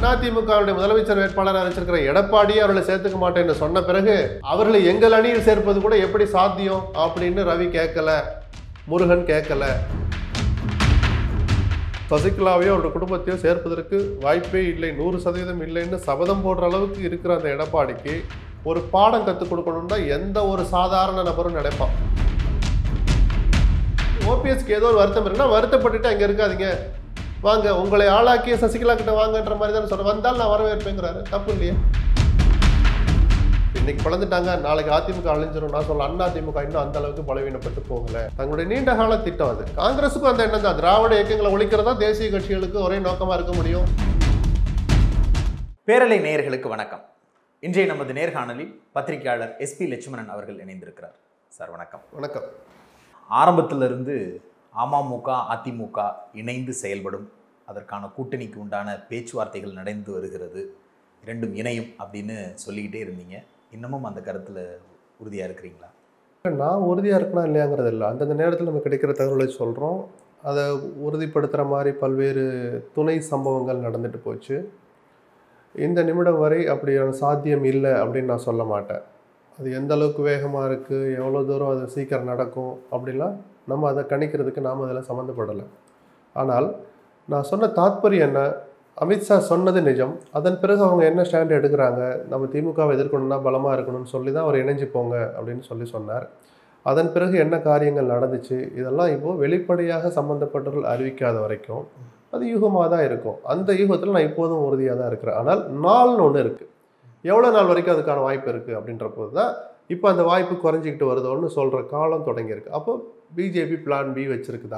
அதிமுகவுடைய முதலமைச்சர் வேட்பாளர் அறிவிச்சிருக்கிற எடப்பாடி அவர்களை சேர்த்துக்க மாட்டேன்னு சொன்ன பிறகு அவர்களை எங்கள் அணியில் சேர்ப்பது கூட எப்படி சாத்தியம் அப்படின்னு ரவி கேட்கல முருகன் கேட்கல சசிகலாவையோ அவருடைய குடும்பத்தையோ சேர்ப்பதற்கு வாய்ப்பே இல்லை நூறு சதவீதம் இல்லைன்னு சபதம் போடுற அளவுக்கு இருக்கிற அந்த எடப்பாடிக்கு ஒரு பாடம் கற்றுக் கொடுக்கணும்னா எந்த ஒரு சாதாரண நபரும் நினைப்பான் ஓபிஎஸ்க்கு ஏதோ ஒரு வருத்தம் இருக்குன்னா வருத்தப்பட்டுட்டு அங்கே இருக்காதீங்க வாங்க உங்களை ஆளாக்கிய சசிகலா கிட்ட வாங்கன்ற மாதிரி தான் சொல்ற வந்தால் நான் வரவேற்பேங்கிறாரு தப்பு இல்லையே இன்னைக்கு பிளந்துட்டாங்க நாளைக்கு அதிமுக அழிஞ்சிரும் நான் சொல்ல அண்ணா திமுக இன்னும் அந்த அளவுக்கு பலவீனப்பட்டு போகல தங்களுடைய நீண்ட கால திட்டம் அது காங்கிரஸுக்கும் அந்த எண்ணம் தான் திராவிட இயக்கங்களை ஒழிக்கிறதா தேசிய கட்சிகளுக்கு ஒரே நோக்கமா இருக்க முடியும் பேரலை நேயர்களுக்கு வணக்கம் இன்றைய நமது நேர்காணலில் பத்திரிகையாளர் எஸ்பி லட்சுமணன் அவர்கள் இணைந்திருக்கிறார் சார் வணக்கம் வணக்கம் ஆரம்பத்திலிருந்து அமமுக அதிமுக இணைந்து செயல்படும் அதற்கான கூட்டணிக்கு உண்டான பேச்சுவார்த்தைகள் நடந்து வருகிறது இரண்டும் இணையும் அப்படின்னு சொல்லிக்கிட்டே இருந்தீங்க இன்னமும் அந்த கருத்தில் உறுதியாக இருக்கிறீங்களா நான் உறுதியாக இருக்கணும் இல்லையாங்கிறது இல்லை அந்தந்த நேரத்தில் நம்ம கிடைக்கிற தகவலை சொல்கிறோம் அதை உறுதிப்படுத்துகிற மாதிரி பல்வேறு துணை சம்பவங்கள் நடந்துட்டு போச்சு இந்த நிமிடம் வரை அப்படியான சாத்தியம் இல்லை அப்படின்னு நான் சொல்ல மாட்டேன் அது எந்த அளவுக்கு வேகமாக இருக்குது எவ்வளோ தூரம் அது சீக்கிரம் நடக்கும் அப்படிலாம் நம்ம அதை கணிக்கிறதுக்கு நாம் அதில் சம்மந்தப்படலை ஆனால் நான் சொன்ன தாத்பரியம் என்ன அமித்ஷா சொன்னது நிஜம் அதன் பிறகு அவங்க என்ன ஸ்டாண்ட் எடுக்கிறாங்க நம்ம திமுகவை எதிர்க்கணும்னா பலமாக இருக்கணும்னு சொல்லி தான் அவர் இணைஞ்சு போங்க அப்படின்னு சொல்லி சொன்னார் அதன் பிறகு என்ன காரியங்கள் நடந்துச்சு இதெல்லாம் இப்போது வெளிப்படையாக சம்மந்தப்பட்டவர்கள் அறிவிக்காத வரைக்கும் அது யூகமாக தான் இருக்கும் அந்த யூகத்தில் நான் இப்போதும் உறுதியாக தான் இருக்கிறேன் ஆனால் நாள்னு ஒன்று இருக்குது எவ்வளோ நாள் வரைக்கும் அதுக்கான வாய்ப்பு இருக்குது அப்படின்ற போது தான் இப்போ அந்த வாய்ப்பு குறைஞ்சிக்கிட்டு வருதோன்னு சொல்கிற காலம் தொடங்கியிருக்கு அப்போ பிஜேபி பிளான் பி வச்சுருக்குதா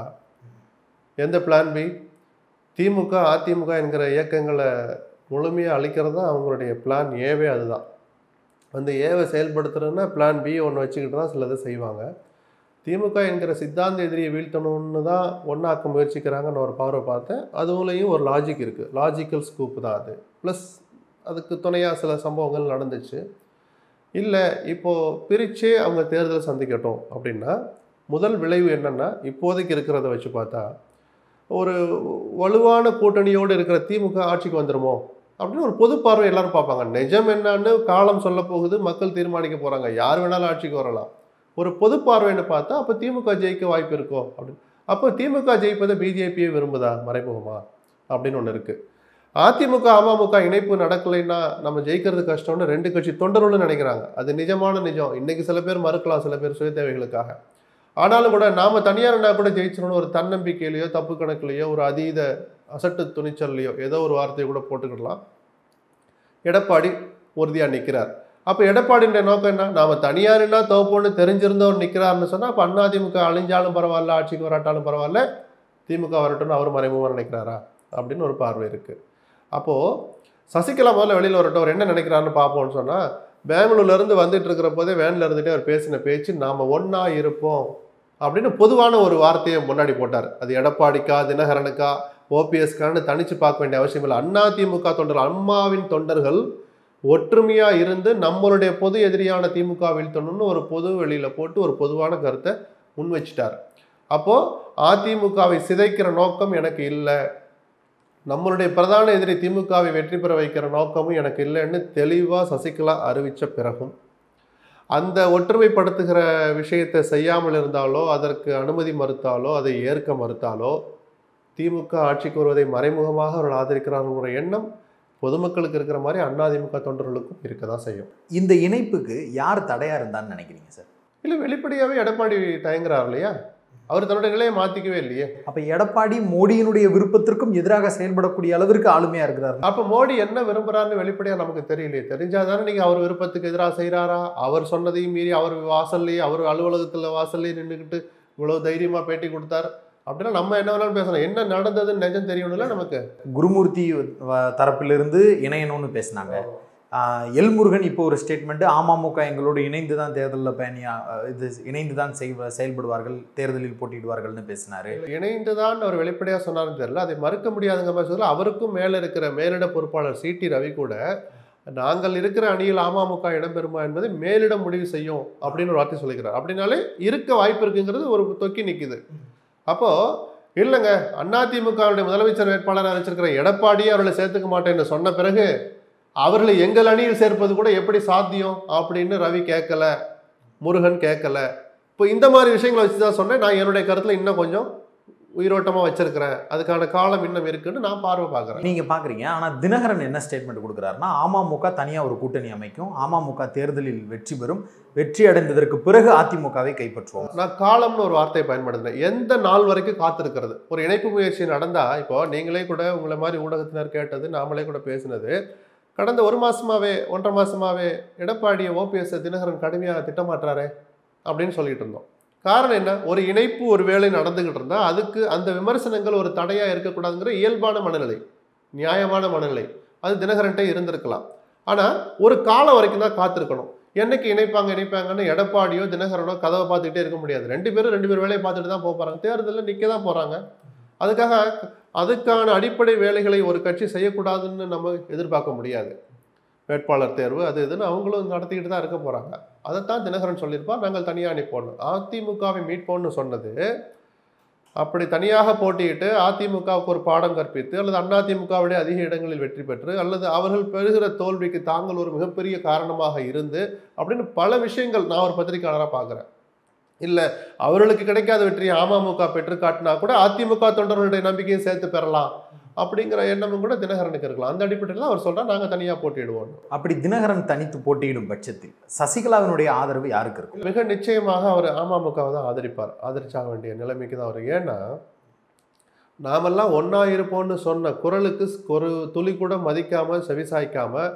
எந்த பிளான் பி திமுக அதிமுக என்கிற இயக்கங்களை முழுமையாக அழிக்கிறது தான் அவங்களுடைய பிளான் ஏவே அதுதான் அந்த ஏவை செயல்படுத்துறதுன்னா பிளான் பி ஒன்று வச்சுக்கிட்டு தான் சிலதை செய்வாங்க திமுக என்கிற சித்தாந்த எதிரியை வீழ்த்தணும்னு தான் ஒன்றாக்க முயற்சிக்கிறாங்கன்னு ஒரு பார்வை பார்த்தேன் அதுலேயும் ஒரு லாஜிக் இருக்குது லாஜிக்கல் ஸ்கூப் தான் அது ப்ளஸ் அதுக்கு துணையாக சில சம்பவங்கள் நடந்துச்சு இல்லை இப்போது பிரித்தே அவங்க தேர்தல் சந்திக்கட்டும் அப்படின்னா முதல் விளைவு என்னென்னா இப்போதைக்கு இருக்கிறத வச்சு பார்த்தா ஒரு வலுவான கூட்டணியோடு இருக்கிற திமுக ஆட்சிக்கு வந்துருமோ அப்படின்னு ஒரு பொது பார்வை எல்லாரும் பார்ப்பாங்க நிஜம் என்னன்னு காலம் சொல்ல போகுது மக்கள் தீர்மானிக்க போகிறாங்க யார் வேணாலும் ஆட்சிக்கு வரலாம் ஒரு பொது பார்வைன்னு பார்த்தா அப்போ திமுக ஜெயிக்க வாய்ப்பு இருக்கோ அப்படின்னு அப்போ திமுக ஜெயிப்பதை பிஜேபியே விரும்புதா மறைமுகமா அப்படின்னு ஒன்று இருக்குது அதிமுக அமமுக இணைப்பு நடக்கலைன்னா நம்ம ஜெயிக்கிறது கஷ்டம்னு ரெண்டு கட்சி தொண்டர்களும் நினைக்கிறாங்க அது நிஜமான நிஜம் இன்னைக்கு சில பேர் மறுக்கலாம் சில பேர் சுய தேவைகளுக்காக ஆனாலும் கூட நாம தனியார்னா கூட ஜெயிச்சிடணும் ஒரு தன்னம்பிக்கையிலையோ தப்பு கணக்குலையோ ஒரு அதீத அசட்டு துணிச்சல்லையோ ஏதோ ஒரு வார்த்தையை கூட போட்டுக்கிடலாம் எடப்பாடி உறுதியாக நிற்கிறார் அப்போ எடப்பாடின்ற நோக்கம் என்ன நாம தனியாருன்னா தோப்போன்னு தெரிஞ்சிருந்தவர் நிற்கிறாருன்னு சொன்னால் அப்போ அதிமுக அழிஞ்சாலும் பரவாயில்ல ஆட்சிக்கு வராட்டாலும் பரவாயில்ல திமுக வரட்டும்னு அவர் மறைமுகமாக நினைக்கிறாரா அப்படின்னு ஒரு பார்வை இருக்குது அப்போது சசிகலா முதல்ல வெளியில் வரட்டும் அவர் என்ன நினைக்கிறாருன்னு பார்ப்போம்னு சொன்னால் பெங்களூர்லேருந்து வந்துட்டு இருக்கிற போதே வேனில் இருந்துகிட்டே அவர் பேசின பேச்சு நாம் ஒன்றா இருப்போம் அப்படின்னு பொதுவான ஒரு வார்த்தையை முன்னாடி போட்டார் அது எடப்பாடிக்கா தினகரனுக்கா ஓபிஎஸ்கான்னு தனிச்சு பார்க்க வேண்டிய அவசியம் இல்லை அண்ணா திமுக தொண்டர்கள் அம்மாவின் தொண்டர்கள் ஒற்றுமையாக இருந்து நம்மளுடைய பொது எதிரியான திமுக வீழ்த்தணும்னு ஒரு பொது வெளியில் போட்டு ஒரு பொதுவான கருத்தை முன் வச்சிட்டார் அப்போது அதிமுகவை சிதைக்கிற நோக்கம் எனக்கு இல்லை நம்மளுடைய பிரதான எதிரி திமுகவை வெற்றி பெற வைக்கிற நோக்கமும் எனக்கு இல்லைன்னு தெளிவாக சசிகலா அறிவித்த பிறகும் அந்த ஒற்றுமைப்படுத்துகிற விஷயத்தை செய்யாமல் இருந்தாலோ அதற்கு அனுமதி மறுத்தாலோ அதை ஏற்க மறுத்தாலோ திமுக ஆட்சிக்கு வருவதை மறைமுகமாக அவர்கள் ஆதரிக்கிறார்கள் எண்ணம் பொதுமக்களுக்கு இருக்கிற மாதிரி அதிமுக தொண்டர்களுக்கும் இருக்க தான் செய்யும் இந்த இணைப்புக்கு யார் தடையாக இருந்தான்னு நினைக்கிறீங்க சார் இல்லை வெளிப்படையாகவே எடப்பாடி தயங்குறார் இல்லையா அவர் தன்னுடைய நிலையை மாற்றிக்கவே இல்லையே அப்போ எடப்பாடி மோடியினுடைய விருப்பத்திற்கும் எதிராக செயல்படக்கூடிய அளவிற்கு ஆளுமையாக இருக்கிறார் அப்போ மோடி என்ன விரும்புறாருன்னு வெளிப்படையாக நமக்கு தெரியலையே தெரிஞ்சாதானே நீங்கள் அவர் விருப்பத்துக்கு எதிராக செய்கிறாரா அவர் சொன்னதையும் மீறி அவர் வாசல்லையே அவர் அலுவலகத்தில் வாசல்லையே நின்றுக்கிட்டு இவ்வளோ தைரியமாக பேட்டி கொடுத்தார் அப்படின்னா நம்ம என்ன வேணாலும் பேசலாம் என்ன நடந்ததுன்னு நிஜம் தெரியணும்ல நமக்கு குருமூர்த்தி வ- தரப்பிலிருந்து இணையணும்னு பேசினாங்க ஆஹ் எல்முருகன் இப்போ ஒரு ஸ்டேட்மெண்ட் அமமுக எங்களோடு இணைந்து தான் தேர்தலில் பயணியா அஹ் இது இணைந்து தான் செய்வ செயல்படுவார்கள் தேர்தலில் போட்டியிடுவார்கள்னு பேசினாரு இணைந்து தான் அவர் வெளிப்படையாக சொன்னார்னு தெரியல அதை மறுக்க முடியாதுங்க மாதிரி சொல்லல அவருக்கும் மேலே இருக்கிற மேலிட பொறுப்பாளர் சிடி ரவி கூட நாங்கள் இருக்கிற அணியில் அமமுக இடம்பெறுமா என்பதை மேலிடம் முடிவு செய்யும் அப்படின்னு ஒரு வார்த்தை சொல்லிக்கிறார் அப்படின்னாலே இருக்க வாய்ப்பு இருக்குங்கிறது ஒரு தொக்கி நிற்குது அப்போது இல்லைங்க அதிமுகவுடைய முதலமைச்சர் வேட்பாளராக வச்சிருக்கிற எடப்பாடியே அவர்களை சேர்த்துக்க மாட்டேன்னு சொன்ன பிறகு அவர்களை எங்கள் அணியில் சேர்ப்பது கூட எப்படி சாத்தியம் அப்படின்னு ரவி கேட்கல முருகன் கேட்கல இப்போ இந்த மாதிரி விஷயங்களை வச்சு தான் சொன்னேன் நான் என்னுடைய கருத்தில் இன்னும் கொஞ்சம் உயிரோட்டமாக வச்சிருக்கிறேன் அதுக்கான காலம் இன்னும் இருக்குன்னு நான் பார்வை பார்க்குறேன் நீங்க பாக்குறீங்க ஆனா தினகரன் என்ன ஸ்டேட்மெண்ட் கொடுக்குறாருன்னா அமமுக தனியா ஒரு கூட்டணி அமைக்கும் அமமுக தேர்தலில் வெற்றி பெறும் வெற்றி அடைந்ததற்கு பிறகு அதிமுகவை கைப்பற்றுவோம் நான் காலம்னு ஒரு வார்த்தையை பயன்படுத்தினேன் எந்த நாள் வரைக்கும் காத்திருக்கிறது ஒரு இணைப்பு முயற்சி நடந்தா இப்போ நீங்களே கூட உங்களை மாதிரி ஊடகத்தினர் கேட்டது நாமளே கூட பேசினது கடந்த ஒரு மாசமாவே ஒன்றரை மாசமாவே எடப்பாடியை ஓபிஎஸ் தினகரன் கடுமையாக திட்டமாட்டாரே அப்படின்னு சொல்லிட்டு இருந்தோம் காரணம் என்ன ஒரு இணைப்பு ஒரு வேலை நடந்துகிட்டு இருந்தா அதுக்கு அந்த விமர்சனங்கள் ஒரு தடையா இருக்கக்கூடாதுங்கிற இயல்பான மனநிலை நியாயமான மனநிலை அது தினகரன்ட்டே இருந்திருக்கலாம் ஆனா ஒரு காலம் வரைக்கும் தான் காத்திருக்கணும் என்னைக்கு இணைப்பாங்க இணைப்பாங்கன்னு எடப்பாடியோ தினகரனோ கதவை பார்த்துக்கிட்டே இருக்க முடியாது ரெண்டு பேரும் ரெண்டு பேர் வேலையை பார்த்துட்டு தான் போக போறாங்க தேர்தலில் நிற்க தான் போறாங்க அதுக்காக அதுக்கான அடிப்படை வேலைகளை ஒரு கட்சி செய்யக்கூடாதுன்னு நம்ம எதிர்பார்க்க முடியாது வேட்பாளர் தேர்வு அது இதுன்னு அவங்களும் நடத்திக்கிட்டு தான் இருக்க போறாங்க அதைத்தான் தினகரன் சொல்லியிருப்பார் நாங்கள் தனியாக அனுப்போம் அதிமுகவை மீட்போம்னு சொன்னது அப்படி தனியாக போட்டியிட்டு அதிமுகவுக்கு ஒரு பாடம் கற்பித்து அல்லது அதிமுகவுடைய அதிக இடங்களில் வெற்றி பெற்று அல்லது அவர்கள் பெறுகிற தோல்விக்கு தாங்கள் ஒரு மிகப்பெரிய காரணமாக இருந்து அப்படின்னு பல விஷயங்கள் நான் ஒரு பத்திரிகையாளராக பார்க்குறேன் இல்லை அவர்களுக்கு கிடைக்காத வெற்றியை அமமுக பெற்று காட்டினா கூட அதிமுக தொண்டர்களுடைய நம்பிக்கையும் சேர்த்து பெறலாம் அப்படிங்கிற எண்ணமும் கூட தினகரனுக்கு இருக்கலாம் அந்த அடிப்படையில் தான் அவர் சொல்றார் நாங்கள் தனியாக போட்டியிடுவோம் அப்படி தினகரன் தனித்து போட்டியிடும் பட்சத்தில் சசிகலாவினுடைய ஆதரவு யாருக்கு இருக்கும் மிக நிச்சயமாக அவர் அமமுகவை தான் ஆதரிப்பார் ஆதரிச்சாக வேண்டிய நிலைமைக்கு தான் அவர் ஏன்னா நாமெல்லாம் ஒன்றா இருப்போம்னு சொன்ன குரலுக்கு ஒரு துளி கூட மதிக்காம செவிசாய்க்காம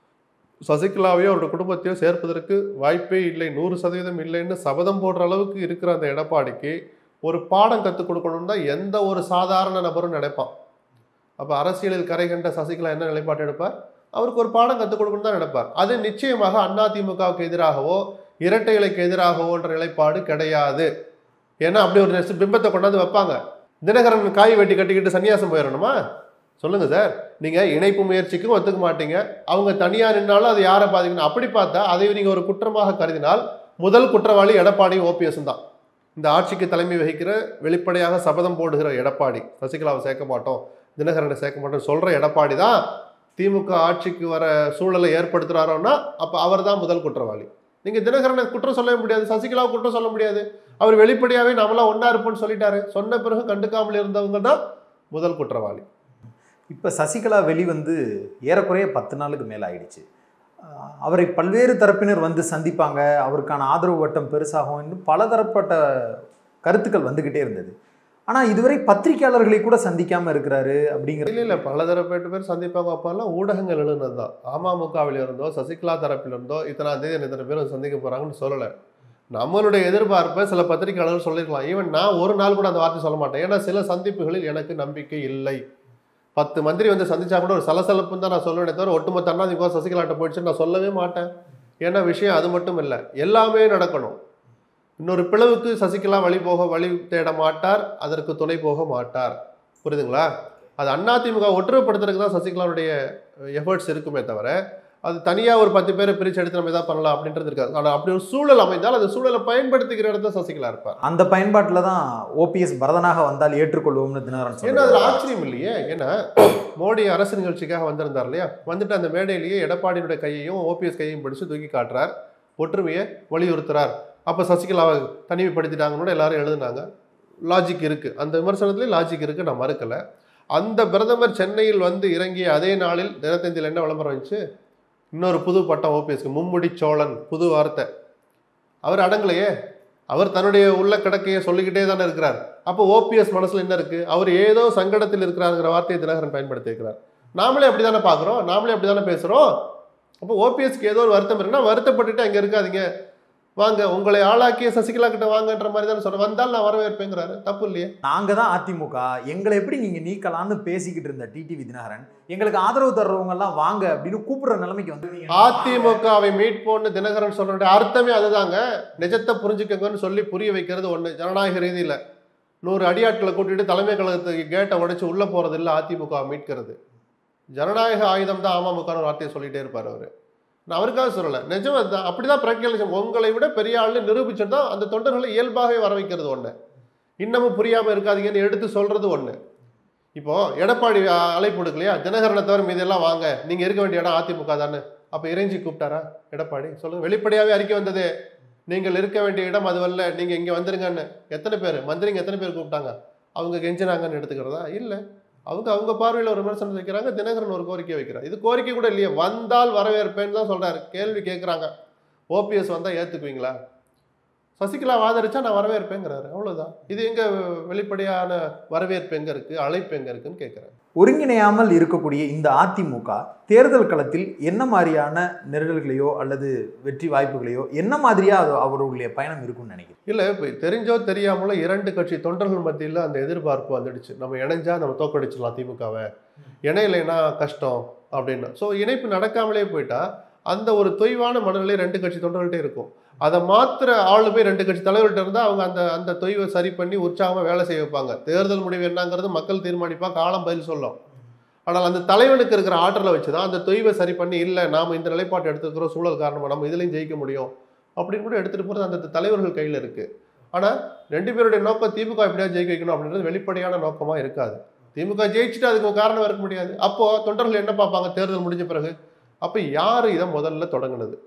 சசிகலாவையோ அவருடைய குடும்பத்தையோ சேர்ப்பதற்கு வாய்ப்பே இல்லை நூறு சதவீதம் இல்லைன்னு சபதம் போடுற அளவுக்கு இருக்கிற அந்த எடப்பாடிக்கு ஒரு பாடம் கற்றுக் கொடுக்கணும்னு தான் எந்த ஒரு சாதாரண நபரும் நினைப்பான் அப்போ அரசியலில் கரை கண்ட சசிகலா என்ன நிலைப்பாடு எடுப்பார் அவருக்கு ஒரு பாடம் கற்றுக் கொடுக்கணும் தான் நினைப்பார் அது நிச்சயமாக அதிமுகவுக்கு எதிராகவோ இரட்டை இலைக்கு எதிராகவோன்ற நிலைப்பாடு கிடையாது ஏன்னா அப்படி ஒரு நெஸ் பிம்பத்தை கொண்டாந்து வைப்பாங்க தினகரன் காய் வெட்டி கட்டிக்கிட்டு சன்னியாசம் போயிடணுமா சொல்லுங்க சார் நீங்க இணைப்பு முயற்சிக்கும் ஒத்துக்க மாட்டீங்க அவங்க தனியா நின்னாலும் அது யாரை பாதிக்கணும் அப்படி பார்த்தா அதை நீங்க ஒரு குற்றமாக கருதினால் முதல் குற்றவாளி எடப்பாடி ஓபிஎஸ் தான் இந்த ஆட்சிக்கு தலைமை வகிக்கிற வெளிப்படையாக சபதம் போடுகிற எடப்பாடி சசிகலாவை சேர்க்க மாட்டோம் தினகரனை சேர்க்க மாட்டோம் சொல்ற எடப்பாடி தான் திமுக ஆட்சிக்கு வர சூழலை ஏற்படுத்துறாரோன்னா அப்போ அவர் தான் முதல் குற்றவாளி நீங்க தினகரனை குற்றம் சொல்ல முடியாது சசிகலாவை குற்றம் சொல்ல முடியாது அவர் வெளிப்படையாவே நாமெல்லாம் ஒண்ணா இருப்போம்னு சொல்லிட்டாரு சொன்ன பிறகு கண்டுக்காமல் இருந்தவங்க தான் முதல் குற்றவாளி இப்போ சசிகலா வெளிவந்து ஏறக்குறைய பத்து நாளுக்கு மேலே ஆயிடுச்சு ஆஹ் அவரை பல்வேறு தரப்பினர் வந்து சந்திப்பாங்க அவருக்கான ஆதரவு வட்டம் பெருசாகும் இன்னும் பலதரப்பட்ட கருத்துக்கள் வந்துக்கிட்டே இருந்தது ஆனால் இதுவரை பத்திரிகையாளர்களை கூட சந்திக்காமல் இருக்கிறாரு அப்படிங்கிற இல்ல இல்ல பலதரப்பட்ட பேர் சந்திப்பாங்க அப்பெல்லாம் ஊடகங்கள் எழுதுனது தான் அமமுகவில் இருந்தோ சசிகலா தரப்பில் இருந்தோ இத்தனாம் தேதி இத்தனை பேர் வந்து சந்திக்க போறாங்கன்னு சொல்லலை நம்மளுடைய எதிர்பார்ப்பை சில பத்திரிகையாளர்கள் சொல்லியிருக்கலாம் ஈவன் நான் ஒரு நாள் கூட அந்த வார்த்தை சொல்ல மாட்டேன் ஏன்னா சில சந்திப்புகளில் எனக்கு நம்பிக்கை இல்லை பத்து மந்திரி வந்து சந்திச்சா கூட ஒரு சலசலப்புன்னு தான் நான் சொல்லுவேனே தவிர ஒட்டுமொத்த அண்ணாதிமுக சசிகலாட்ட போயிடுச்சுன்னு நான் சொல்லவே மாட்டேன் ஏன்னா விஷயம் அது மட்டும் இல்லை எல்லாமே நடக்கணும் இன்னொரு பிளவுக்கு சசிகலா வழி போக வழி தேட மாட்டார் அதற்கு துணை போக மாட்டார் புரியுதுங்களா அது அதிமுக ஒற்றுமைப்படுத்துறதுக்கு தான் சசிகலாவுடைய எஃபர்ட்ஸ் இருக்குமே தவிர அது தனியாக ஒரு பத்து பேரை பிரித்து எடுத்து நம்ம எதாவது பண்ணலாம் அப்படின்றது இருக்காது ஆனால் அப்படி ஒரு சூழல் அமைந்தால் அந்த சூழலை பயன்படுத்திக்கிற இடத்துல சசிகலா இருப்பார் அந்த பயன்பாட்டில் தான் ஓபிஎஸ் பரதனாக வந்தால் ஏற்றுக்கொள்வோம்னு தினகரன் ஏன்னா அதில் சொல்றாரு ஆச்சரியம் இல்லையே ஏன்னா மோடி அரசு நிகழ்ச்சிக்காக வந்திருந்தார் இல்லையா வந்துட்டு அந்த மேடையிலேயே எடப்பாடியினுடைய கையையும் ஓபிஎஸ் கையையும் பிடிச்சு தூக்கி காட்டுறார் ஒற்றுமையை வலியுறுத்துறார் அப்போ சசிகலாவை தனிமைப்படுத்திட்டாங்கன்னு எல்லாரும் எழுதுனாங்க லாஜிக் இருக்கு அந்த விமர்சனத்துலேயே லாஜிக் இருக்கு நான் மறுக்கல அந்த பிரதமர் சென்னையில் வந்து இறங்கிய அதே நாளில் தினத்தந்தியில் என்ன விளம்பரம் வந்துச்சு இன்னொரு புது பட்டம் ஓபிஎஸ்க்கு மும்முடி சோழன் புது வார்த்தை அவர் அடங்கலையே அவர் தன்னுடைய உள்ள கிடக்கையை சொல்லிக்கிட்டே தானே இருக்கிறார் அப்போ ஓபிஎஸ் மனசுல என்ன இருக்கு அவர் ஏதோ சங்கடத்தில் இருக்கிறாருங்கிற வார்த்தையை தினகரன் பயன்படுத்தி இருக்கிறார் நாமளே அப்படி தானே பார்க்குறோம் நாமளே அப்படி தானே பேசுகிறோம் அப்போ ஓபிஎஸ்க்கு ஏதோ ஒரு வருத்தம் இருக்குன்னா வருத்தப்பட்டுட்டு அங்கே இருக்காதீங்க வாங்க உங்களை ஆளாக்கிய சசிகலா கிட்ட வாங்கன்ற மாதிரி தானே சொல்றேன் வந்தால் நான் வரவேற்பேங்கிறாரு தப்பு இல்லையே நாங்க தான் அதிமுக எங்களை எப்படி நீங்க நீக்கலாம்னு பேசிக்கிட்டு இருந்த டிடிவி தினகரன் எங்களுக்கு ஆதரவு தர்றவங்க எல்லாம் வாங்க அப்படின்னு கூப்பிடுற நிலைமைக்கு வந்து அதிமுகவை மீட்போன்னு தினகரன் சொல்ற அர்த்தமே அதுதாங்க நிஜத்தை புரிஞ்சுக்கங்கன்னு சொல்லி புரிய வைக்கிறது ஒண்ணு ஜனநாயக ரீதியில நூறு அடியாட்களை கூட்டிட்டு தலைமை கழகத்துக்கு கேட்டை உடைச்சு உள்ள போறது இல்ல அதிமுக மீட்கிறது ஜனநாயக ஆயுதம் தான் அமமுக ஒரு வார்த்தையை சொல்லிட்டே இருப்பார் அவரு நான் அவருக்காக சொல்லலை நிஜம் அதுதான் அப்படிதான் பிராக்டிகல் உங்களை விட பெரிய ஆள்னு நிரூபிச்சுட்டு தான் அந்த தொண்டர்களை இயல்பாகவே வர வைக்கிறது ஒண்ணு இன்னமும் புரியாமல் இருக்காதீங்கன்னு எடுத்து சொல்கிறது ஒன்று இப்போ எடப்பாடி அ- அழைப்பு கொடுக்கலையா தினகரனை தவிர மீதெல்லாம் வாங்க நீங்கள் இருக்க வேண்டிய இடம் அதிமுக தானே அப்போ இறைஞ்சி கூப்பிட்டாரா எடப்பாடி சொல்லுங்க வெளிப்படையாகவே அறிக்கை வந்தது நீங்கள் இருக்க வேண்டிய இடம் அதுவல்ல நீங்கள் இங்கே வந்துருங்கன்னு எத்தனை பேர் மந்திரிங்க எத்தனை பேர் கூப்பிட்டாங்க அவங்க கெஞ்சினாங்கன்னு எடுத்துக்கிறதா இல்லை அவங்க அவங்க பார்வையில் ஒரு விமர்சனம் வைக்கிறாங்க தினகரன் ஒரு கோரிக்கை வைக்கிறார் இது கோரிக்கை கூட இல்லையே வந்தால் வரவேற்பேன்னு தான் சொல்றாரு கேள்வி கேட்குறாங்க ஓபிஎஸ் வந்தால் ஏற்றுக்குவீங்களா சசிகலா ஆதரிச்சா நான் வரவேற்பேங்கிறாரு அவ்வளவுதான் இது எங்க வெளிப்படையான வரவேற்பு எங்க இருக்கு அழைப்பு எங்க இருக்குன்னு கேட்குறேன் ஒருங்கிணையாமல் இருக்கக்கூடிய இந்த அதிமுக தேர்தல் களத்தில் என்ன மாதிரியான நெருடல்களையோ அல்லது வெற்றி வாய்ப்புகளையோ என்ன மாதிரியா அது அவர்களுடைய பயணம் இருக்கும்னு நினைக்கிறேன் இல்ல இப்போ தெரிஞ்சோ தெரியாமலோ இரண்டு கட்சி தொண்டர்கள் மத்தியில் அந்த எதிர்பார்ப்பு வந்துடுச்சு நம்ம இணைஞ்சா நம்ம தோக்கடிச்சிடலாம் திமுகவை இணையலைன்னா கஷ்டம் அப்படின்னு ஸோ இணைப்பு நடக்காமலே போயிட்டா அந்த ஒரு தொய்வான மனநிலை ரெண்டு கட்சி தொண்டர்கள்ட்டே இருக்கும் அதை மாத்திர ஆளுமே ரெண்டு கட்சி தலைவர்கிட்ட இருந்தால் அவங்க அந்த அந்த தொய்வை சரி பண்ணி உற்சாகமாக வேலை செய்ய வைப்பாங்க தேர்தல் முடிவு என்னங்கிறது மக்கள் தீர்மானிப்பா காலம் பதில் சொல்லும் ஆனால் அந்த தலைவனுக்கு இருக்கிற ஆற்றலை வச்சு தான் அந்த தொய்வை சரி பண்ணி இல்லை நாம் இந்த நிலைப்பாட்டை எடுத்துக்கிறோம் சூழல் காரணமாக நம்ம இதுலையும் ஜெயிக்க முடியும் அப்படின்னு கூட எடுத்துகிட்டு போகிறது அந்த தலைவர்கள் கையில் இருக்குது ஆனால் ரெண்டு பேருடைய நோக்கம் திமுக எப்படியா ஜெயிக்க வைக்கணும் அப்படின்றது வெளிப்படையான நோக்கமாக இருக்காது திமுக ஜெயிச்சுட்டு அதுக்கு காரணம் இருக்க முடியாது அப்போது தொண்டர்கள் என்ன பார்ப்பாங்க தேர்தல் முடிஞ்ச பிறகு அப்போ யார் இதை முதல்ல தொடங்குனது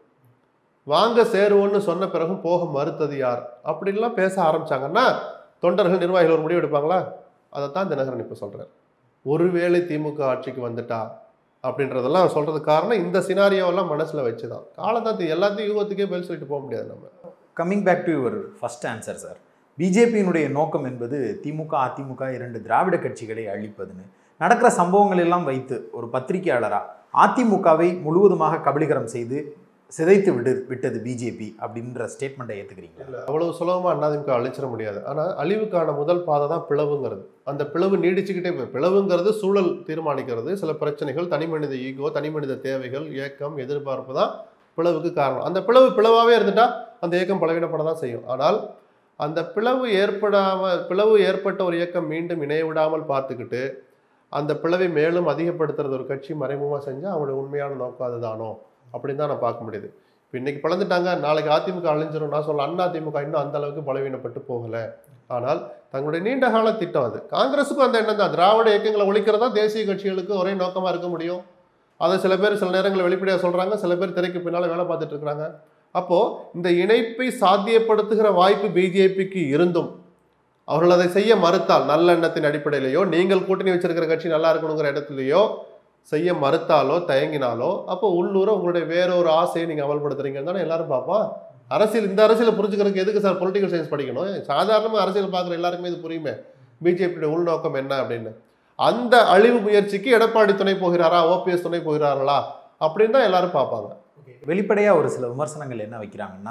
வாங்க சேருவோன்னு சொன்ன பிறகும் போக மறுத்தது யார் அப்படின்லாம் பேச ஆரம்பிச்சாங்கன்னா தொண்டர்கள் நிர்வாகிகள் ஒரு முடிவு எடுப்பாங்களா அதைத்தான் தினகரன் இப்போ சொல்கிறார் ஒருவேளை திமுக ஆட்சிக்கு வந்துட்டா அப்படின்றதெல்லாம் சொல்கிறதுக்கு காரணம் இந்த சினாரியோவெல்லாம் மனசில் வச்சு தான் காலத்தாத்து எல்லாத்தையும் யூகத்துக்கே பதில் சொல்லிட்டு போக முடியாது நம்ம coming back to your first answer sir பிஜேபியினுடைய நோக்கம் என்பது திமுக அதிமுக இரண்டு திராவிட கட்சிகளை அழிப்பதுன்னு நடக்கிற சம்பவங்கள் எல்லாம் வைத்து ஒரு பத்திரிகையாளரா அதிமுகவை முழுவதுமாக கபலீகரம் செய்து சிதைத்து விடு விட்டது பிஜேபி அப்படின்ற ஸ்டேட்மெண்ட்டை ஏற்றுக்கிறீங்களா இல்லை அவ்வளவு சுலபமாக அதிமுக அழிச்சிட முடியாது ஆனால் அழிவுக்கான முதல் பாதை தான் பிளவுங்கிறது அந்த பிளவு நீடிச்சுக்கிட்டே போய் பிளவுங்கிறது சூழல் தீர்மானிக்கிறது சில பிரச்சனைகள் தனி மனித ஈகோ தனி மனித தேவைகள் ஏக்கம் எதிர்பார்ப்பு தான் பிளவுக்கு காரணம் அந்த பிளவு பிளவாகவே இருந்துட்டா அந்த இயக்கம் பலவீனப்பட தான் செய்யும் ஆனால் அந்த பிளவு ஏற்படாமல் பிளவு ஏற்பட்ட ஒரு இயக்கம் மீண்டும் இணைய விடாமல் பார்த்துக்கிட்டு அந்த பிளவை மேலும் அதிகப்படுத்துறது ஒரு கட்சி மறைமுகமாக செஞ்சால் அவங்களுடைய உண்மையான நோக்கம் அதுதானோ அப்படின்னு தான் நான் பார்க்க முடியுது இப்போ இன்னைக்கு பிளந்துட்டாங்க நாளைக்கு அதிமுக அழிஞ்சிரும் நான் சொல்ல அண்ணா திமுக இன்னும் அந்த அளவுக்கு பலவீனப்பட்டு போகலை ஆனால் தங்களுடைய நீண்ட கால திட்டம் அது காங்கிரஸுக்கும் அந்த எண்ணம் தான் திராவிட இயக்கங்களை ஒழிக்கிறதா தேசிய கட்சிகளுக்கு ஒரே நோக்கமாக இருக்க முடியும் அதை சில பேர் சில நேரங்களில் வெளிப்படையாக சொல்கிறாங்க சில பேர் திரைக்கு பின்னால் வேலை பார்த்துட்டு இருக்கிறாங்க அப்போது இந்த இணைப்பை சாத்தியப்படுத்துகிற வாய்ப்பு பிஜேபிக்கு இருந்தும் அவர்கள் அதை செய்ய மறுத்தால் நல்லெண்ணத்தின் அடிப்படையிலையோ நீங்கள் கூட்டணி வச்சிருக்கிற கட்சி நல்லா இருக்கணுங்கிற இடத்துலையோ செய்ய மறுத்தாலோ தயங்கினாலோ அப்போ உள்ளூர உங்களுடைய வேற ஒரு ஆசையை நீங்கள் அமல்படுத்துறீங்கன்னு தானே எல்லாரும் பார்ப்போம் அரசியல் இந்த அரசியலை புரிஞ்சுக்கிறதுக்கு எதுக்கு சார் பொலிட்டிக்கல் சயின்ஸ் படிக்கணும் சாதாரணமாக அரசியல் பார்க்குற எல்லாருக்குமே இது புரியுமே பிஜேபியோட உள்நோக்கம் என்ன அப்படின்னு அந்த அழிவு முயற்சிக்கு எடப்பாடி துணை போகிறாரா ஓபிஎஸ் துணை போகிறார்களா அப்படின்னு தான் எல்லாரும் பார்ப்பாங்க வெளிப்படையாக ஒரு சில விமர்சனங்கள் என்ன வைக்கிறாங்கன்னா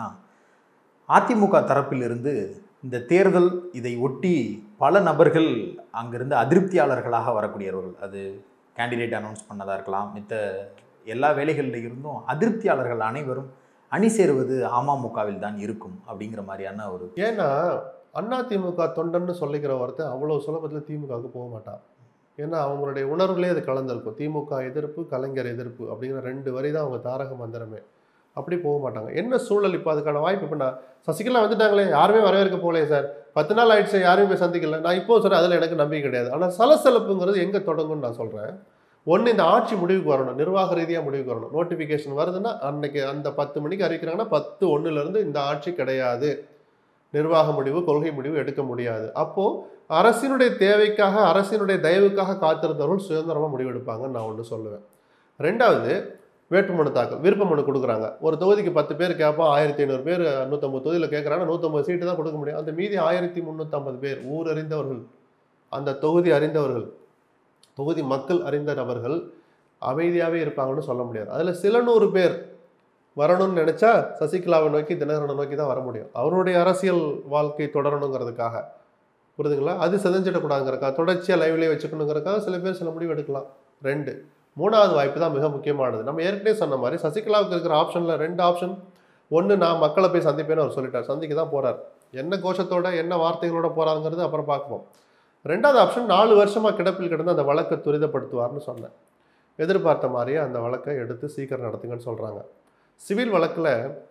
அதிமுக தரப்பிலிருந்து இந்த தேர்தல் இதை ஒட்டி பல நபர்கள் அங்கிருந்து அதிருப்தியாளர்களாக வரக்கூடியவர்கள் அது கேண்டிடேட் அனௌன்ஸ் பண்ணதாக இருக்கலாம் மித்த எல்லா வேலைகளில் இருந்தும் அதிருப்தியாளர்கள் அனைவரும் அணி சேருவது அமமுகவில் தான் இருக்கும் அப்படிங்கிற மாதிரியான ஒரு ஏன்னா அண்ணா திமுக தொண்டன்னு சொல்லிக்கிற ஒருத்தன் அவ்வளோ சுலபத்தில் திமுகவுக்கு போக மாட்டான் ஏன்னா அவங்களுடைய உணர்வுலேயே அது கலந்துருக்கும் திமுக எதிர்ப்பு கலைஞர் எதிர்ப்பு அப்படிங்கிற ரெண்டு வரி தான் அவங்க தாரக மந்திரமே அப்படி போக மாட்டாங்க என்ன சூழல் இப்போ அதுக்கான வாய்ப்பு இப்போ நான் சசிகலா வந்துட்டாங்களே யாருமே வரவேற்க போகலையே சார் பத்து நாள் ஆயிடுச்சு யாரையும் போய் சந்திக்கல நான் இப்போ சொல்கிறேன் அதில் எனக்கு நம்பிக்கை கிடையாது ஆனால் சலசலப்புங்கிறது எங்கே தொடங்கும்னு நான் சொல்கிறேன் ஒன்று இந்த ஆட்சி முடிவுக்கு வரணும் நிர்வாக ரீதியாக முடிவுக்கு வரணும் நோட்டிஃபிகேஷன் வருதுன்னா அன்னைக்கு அந்த பத்து மணிக்கு அறிவிக்கிறாங்கன்னா பத்து ஒன்றுலேருந்து இந்த ஆட்சி கிடையாது நிர்வாக முடிவு கொள்கை முடிவு எடுக்க முடியாது அப்போது அரசினுடைய தேவைக்காக அரசினுடைய தயவுக்காக காத்திருந்தவர்கள் சுதந்திரமாக முடிவெடுப்பாங்கன்னு நான் ஒன்று சொல்லுவேன் ரெண்டாவது வேட்புமனு தாக்கல் விருப்ப மனு கொடுக்குறாங்க ஒரு தொகுதிக்கு பத்து பேர் கேட்போம் ஆயிரத்தி ஐநூறு பேர் நூற்றம்பது தொகுதியில் கேட்குறாங்க நூற்றம்பது சீட்டு தான் கொடுக்க முடியும் அந்த மீதி ஆயிரத்தி முந்நூற்றம்பது பேர் ஊர் அறிந்தவர்கள் அந்த தொகுதி அறிந்தவர்கள் தொகுதி மக்கள் அறிந்த நபர்கள் அமைதியாகவே இருப்பாங்கன்னு சொல்ல முடியாது அதில் சில நூறு பேர் வரணும்னு நினச்சா சசிகலாவை நோக்கி தினகரனை நோக்கி தான் வர முடியும் அவருடைய அரசியல் வாழ்க்கை தொடரணுங்கிறதுக்காக புரியுதுங்களா அது செதஞ்சிடக்கூடாதுங்கிறக்காக தொடர்ச்சியாக லைவ்லேயே வச்சுக்கணுங்கிறக்காக சில பேர் சில முடிவு எடுக்கலாம் ரெண்டு மூணாவது வாய்ப்பு தான் மிக முக்கியமானது நம்ம ஏற்கனவே சொன்ன மாதிரி சசிகலாவுக்கு இருக்கிற ஆப்ஷனில் ரெண்டு ஆப்ஷன் ஒன்று நான் மக்களை போய் சந்திப்பேன்னு அவர் சொல்லிட்டார் சந்திக்க தான் போகிறார் என்ன கோஷத்தோட என்ன வார்த்தைகளோட போகிறாருங்கிறது அப்புறம் பார்ப்போம் ரெண்டாவது ஆப்ஷன் நாலு வருஷமாக கிடப்பில் கிடந்து அந்த வழக்கை துரிதப்படுத்துவார்னு சொன்னேன் எதிர்பார்த்த மாதிரியே அந்த வழக்கை எடுத்து சீக்கிரம் நடத்துங்கன்னு சொல்கிறாங்க சிவில் வழக்கில்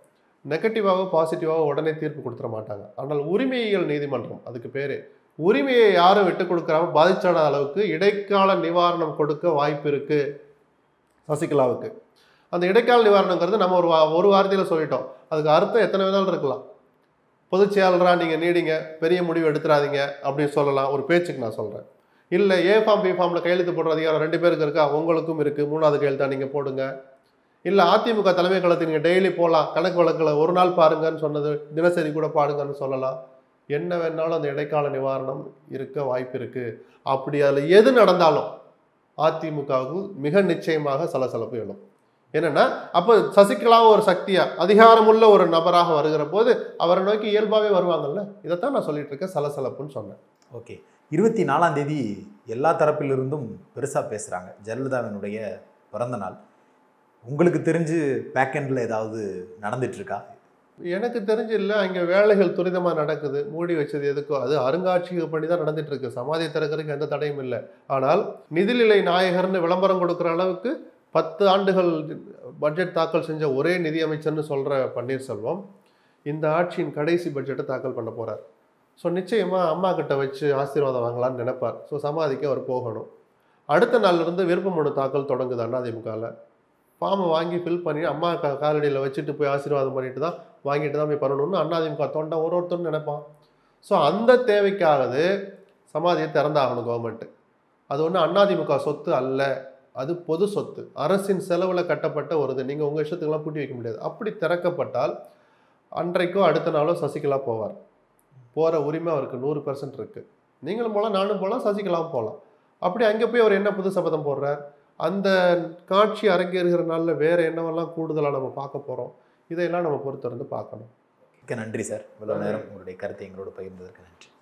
நெகட்டிவாகவோ பாசிட்டிவாகவோ உடனே தீர்ப்பு கொடுத்துட மாட்டாங்க ஆனால் உரிமையியல் நீதிமன்றம் அதுக்கு பேர் உரிமையை யாரும் விட்டு கொடுக்காம பாதிச்சான அளவுக்கு இடைக்கால நிவாரணம் கொடுக்க வாய்ப்பு இருக்கு சசிகலாவுக்கு அந்த இடைக்கால நிவாரணங்கிறது நம்ம ஒரு வா- ஒரு வார்த்தையில் சொல்லிட்டோம் அதுக்கு அர்த்தம் எத்தனை விதம் இருக்கலாம் பொதுச் செயலரா நீங்கள் நீடிங்க பெரிய முடிவு எடுத்துறாதீங்க அப்படின்னு சொல்லலாம் ஒரு பேச்சுக்கு நான் சொல்கிறேன் இல்லை ஏ ஃபார்ம் பி ஃபார்மில் கையெழுத்து போடுற அதிகாரம் ரெண்டு பேருக்கு இருக்கா உங்களுக்கும் இருக்குது மூணாவது கையெழுத்தா நீங்கள் போடுங்க இல்லை அதிமுக தலைமை கழகத்துக்கு நீங்கள் டெய்லி போகலாம் கணக்கு வழக்கில் ஒரு நாள் பாருங்கன்னு சொன்னது தினசரி கூட பாருங்கன்னு சொல்லலாம் என்ன வேணாலும் அந்த இடைக்கால நிவாரணம் இருக்க வாய்ப்பு இருக்குது அப்படி அதில் எது நடந்தாலும் அதிமுகவுக்கு மிக நிச்சயமாக சலசலப்பு எழும் என்னன்னா அப்போ சசிகலாவும் ஒரு சக்தியா அதிகாரமுள்ள ஒரு நபராக வருகிற போது அவரை நோக்கி இயல்பாகவே வருவாங்கல்ல இதைத்தான் நான் சொல்லிட்டு இருக்கேன் சலசலப்புன்னு சொன்னேன் ஓகே இருபத்தி நாலாம் தேதி எல்லா தரப்பிலிருந்தும் பெருசாக பேசுகிறாங்க ஜெயலலிதாவினுடைய பிறந்த நாள் உங்களுக்கு தெரிஞ்சு பேக்கெண்டில் ஏதாவது நடந்துட்டு இருக்கா எனக்கு தெரிஞ்சு இல்லை அங்கே வேலைகள் துரிதமாக நடக்குது மூடி வச்சது எதுக்கோ அது அருங்காட்சியக பணி தான் நடந்துட்டு இருக்கு சமாதி திறக்கிறதுக்கு எந்த தடையும் இல்லை ஆனால் நிதிநிலை நாயகர்னு விளம்பரம் கொடுக்குற அளவுக்கு பத்து ஆண்டுகள் பட்ஜெட் தாக்கல் செஞ்ச ஒரே நிதியமைச்சர்னு சொல்கிற பன்னீர்செல்வம் இந்த ஆட்சியின் கடைசி பட்ஜெட்டை தாக்கல் பண்ண போகிறார் ஸோ நிச்சயமாக அம்மா கிட்ட வச்சு ஆசீர்வாதம் வாங்கலாம்னு நினைப்பார் ஸோ சமாதிக்கு அவர் போகணும் அடுத்த நாள்ல இருந்து விருப்ப மனு தாக்கல் தொடங்குது அதிமுகவில் ஃபார்மை வாங்கி ஃபில் பண்ணி அம்மா கா காலடியில் வச்சுட்டு போய் ஆசீர்வாதம் பண்ணிட்டு தான் வாங்கிட்டு தான் போய் பண்ணணும்னு அண்ணாதிமுக தொண்டை ஒரு ஒருத்தரும் நினைப்பான் ஸோ அந்த தேவைக்காகது சமாதியை திறந்தாகணும் கவர்மெண்ட்டு அது ஒன்றும் அண்ணாதிமுக சொத்து அல்ல அது பொது சொத்து அரசின் செலவில் கட்டப்பட்ட ஒரு இது நீங்கள் உங்கள் இஷ்டத்துக்கெல்லாம் பூட்டி வைக்க முடியாது அப்படி திறக்கப்பட்டால் அன்றைக்கோ அடுத்த நாளோ சசிகலா போவார் போகிற உரிமை அவருக்கு நூறு பெர்சன்ட் இருக்குது நீங்களும் போகலாம் நானும் போகலாம் சசிகலாவும் போகலாம் அப்படி அங்கே போய் அவர் என்ன புது சபதம் போடுறார் அந்த காட்சி அரங்கேறுகிற நாளில் வேறு என்னவெல்லாம் கூடுதலாக நம்ம பார்க்க போகிறோம் இதையெல்லாம் நம்ம பொறுத்திருந்து பார்க்கணும் மிக்க நன்றி சார் இவ்வளோ நேரம் உங்களுடைய கருத்தை எங்களோட பகிர்ந்ததற்கு நன்றி